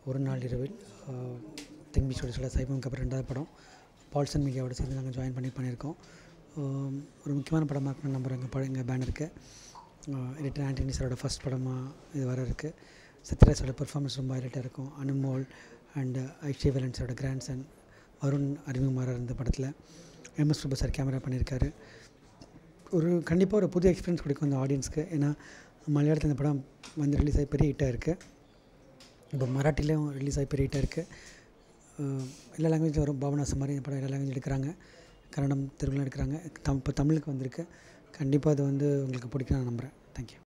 ஒரு நாள் இரவில் திங்மி ஸ்டுடியோஸோட சைவம்க்கு அப்புறம் ரெண்டாவது படம் பால்சன் மீடியாவோட சேர்ந்து நாங்கள் ஜாயின் பண்ணி பண்ணியிருக்கோம் ஆம், ஒரு முக்கியமான படமாக இருக்கணும் நம்புகிறேன் எங்கள் படம் எங்கள் பேனருக்கு எடிட்டர் ஆண்டனி சாரோட ஃபஸ்ட் படமாக இது வர இருக்குது சத்யராஜோட பெர்ஃபார்மன்ஸ் ரொம்ப ஹைலைட்டாக இருக்கும் அனுமோல் அண்டு ஐஷே வேலன்ஸோட கிராண்ட் சன் வருண் அறிமுகமாகிறார் இந்த படத்தில் எம்எஸ் பிரபு சார் கேமரா பண்ணியிருக்காரு ஒரு கண்டிப்பாக ஒரு புது எக்ஸ்பீரியன்ஸ் கொடுக்கும் இந்த ஆடியன்ஸ்க்கு ஏன்னா மலையாளத்தில் இந்த படம் வந்து ரிலீஸ் ஆகி பெரிய ஹிட்டாக இருக்குது இப்போ மராட்டிலையும் ரிலீஸ் ஆகி பெரிய ஹிட்டாக இருக்குது எல்லா லாங்குவேஜும் வரும் பாபநாசம் மாதிரி இந்த படம் எல்லா லாங்குவேஜ் எடுக்கிறாங்க கன்னடம் தெலுங்குலாம் எடுக்கிறாங்க தம் இப்போ தமிழுக்கு வந்திருக்கு கண்டிப்பாக அது வந்து உங்களுக்கு பிடிக்கும் நான் நம்புகிறேன் தேங்க்யூ